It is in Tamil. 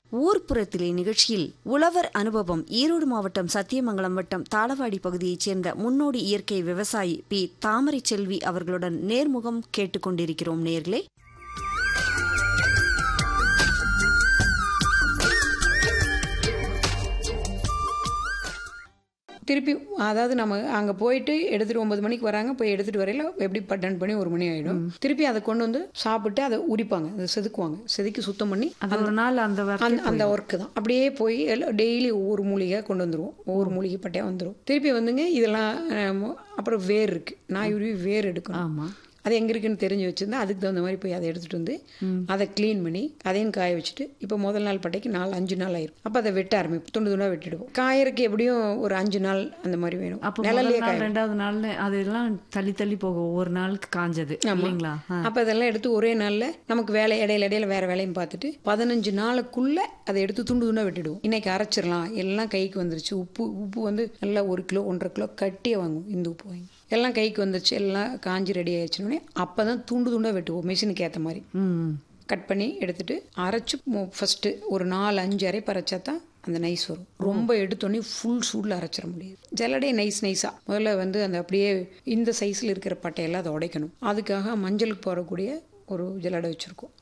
ஊர்ப்புறத்திலே நிகழ்ச்சியில் உழவர் அனுபவம் ஈரோடு மாவட்டம் சத்தியமங்கலம் வட்டம் தாளவாடி பகுதியைச் சேர்ந்த முன்னோடி இயற்கை விவசாயி பி தாமரை செல்வி அவர்களுடன் நேர்முகம் கேட்டுக்கொண்டிருக்கிறோம் நேர்களே திருப்பி அதாவது நம்ம அங்கே போயிட்டு எடுத்துட்டு ஒன்பது மணிக்கு வராங்க போய் எடுத்துட்டு வரையில எப்படி பட்டன் பண்ணி ஒரு மணி ஆயிடும் திருப்பி அதை கொண்டு வந்து சாப்பிட்டு அதை உரிப்பாங்க அதை செதுக்குவாங்க செதுக்கி சுத்தம் பண்ணி அது ஒரு நாள் அந்த அந்த அந்த ஒர்க்கு தான் அப்படியே போய் டெய்லி ஒவ்வொரு மூலிகை கொண்டு வந்துருவோம் ஒவ்வொரு மூலிகை பட்டையாக வந்துடும் திருப்பி வந்துங்க இதெல்லாம் அஹ், அப்புறம் வேர் இருக்கு நான் உருவி வேர் எடுக்கணும் ஆமா அது எங்கே இருக்குன்னு தெரிஞ்சு வச்சிருந்தா அதுக்கு தகுந்த மாதிரி போய் அதை எடுத்துகிட்டு வந்து அதை க்ளீன் பண்ணி அதையும் காய வச்சுட்டு இப்போ முதல் நாள் பட்டைக்கு நாலு அஞ்சு நாள் ஆயிரும் அப்போ அதை வெட்ட ஆரம்பிப்போம் துண்டு துண்டாக வெட்டிடுவோம் காயறதுக்கு எப்படியும் ஒரு அஞ்சு நாள் அந்த மாதிரி வேணும் அப்போ நிழல்லையே முதல் காய நாள் ரெண்டாவது நாள் அதெல்லாம் தள்ளி தள்ளி போகும் ஒவ்வொரு நாளுக்கு காஞ்சது இல்லைங்களா ஆ. அப்போ அதெல்லாம் எடுத்து ஒரே நாளில் நமக்கு வேலை இடையில இடையில வேற வேலையும் பார்த்துட்டு பதினஞ்சு நாளுக்குள்ள அதை எடுத்து துண்டு துண்டாக வெட்டிடுவோம் இன்னைக்கு அரைச்சிடலாம் எல்லாம் கைக்கு வந்துருச்சு உப்பு உப்பு வந்து நல்லா ஒரு கிலோ ஒன்றரை கிலோ கட்டியே வாங்குவோம் இந்த உப்பு வாங்கி எல்லாம் கைக்கு வந்துருச்சு எல்லாம் காஞ்சி ரெடி ஆயிடுச்சுனோடனே அப்போ தான் துண்டு துண்டாக வெட்டுவோம் மிஷினுக்கு ஏற்ற மாதிரி ம் கட் பண்ணி எடுத்துட்டு அரைச்சு ஃபஸ்ட்டு ஒரு நாலு அஞ்சு அரைப்பு அரைச்சா தான் அந்த நைஸ் வரும் ரொம்ப எடுத்தோடனே ஃபுல் சூடில் அரைச்சிட முடியாது ஜல்லடே நைஸ் நைஸாக முதல்ல வந்து அந்த அப்படியே இந்த சைஸில் இருக்கிற பட்டையெல்லாம் அதை உடைக்கணும் அதுக்காக மஞ்சளுக்கு போடக்கூடிய ஒரு ஜல்லடை வச்சுருக்கோம்